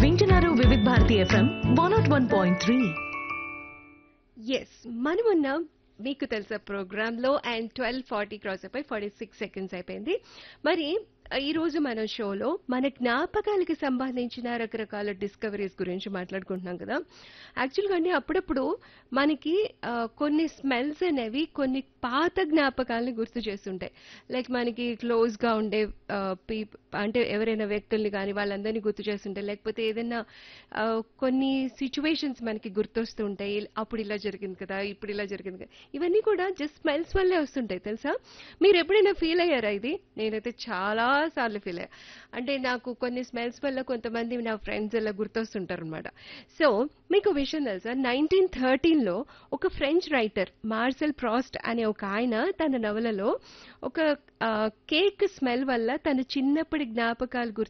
వింటున్నారు Vividh Bharati FM one nought one point three ఎస్ మనమున్నాం మీకు తెలుసా ప్రోగ్రామ్ లో అండ్ ట్వెల్వ్ ఫార్టీ క్రాస్ అయిపోయి ఫార్టీ సిక్స్ సెకండ్స్ అయిపోయింది మరి ఈ రోజు మన షోలో మన జ్ఞాపకాలకి సంబంధించిన రకరకాల డిస్కవరీస్ గురించి మాట్లాడుకుంటున్నాం కదా యాక్చువల్గా అండి అప్పుడప్పుడు మనకి ఆ, కొన్ని స్మెల్స్ అనేవి కొన్ని పాత జ్ఞాపకాలని గుర్తు చేస్తుంటాయి లైక్ మనకి క్లోజ్ గా ఉండే పీప్ అంటే ఎవరైనా వ్యక్తుల్ని కానీ వాళ్ళందరినీ గుర్తు చేస్తుంటాయి లేకపోతే ఏదైనా ఆ, కొన్ని సిచ్యువేషన్స్ మనకి గుర్తొస్తుంటాయి అప్పుడు ఇలా జరిగింది కదా ఇప్పుడు ఇలా జరిగింది కదా ఇవన్నీ కూడా జస్ట్ స్మెల్స్ వల్లే వస్తుంటాయి తెలుసా మీరు ఎప్పుడైనా ఫీల్ అయ్యారా ఇది నేనైతే చాలా సార్లు ఫీల్ అయ్యా అంటే నాకు కొన్ని స్మెల్స్ వల్ల కొంతమంది నా ఫ్రెండ్స్ ఇలా గుర్తొస్తుంటారు అనమాట సో మీకు ఒక విషయం తెలుసా నైన్టీన్ థర్టీన్లో ఒక ఫ్రెంచ్ రైటర్ మార్సెల్ ప్రాస్ట్ అనే ఒక ఆయన తన నవలలో ఒక కేక్ స్మెల్ వల్ల తన చిన్నప్పటి జ్ఞాపకాలు గుర్తు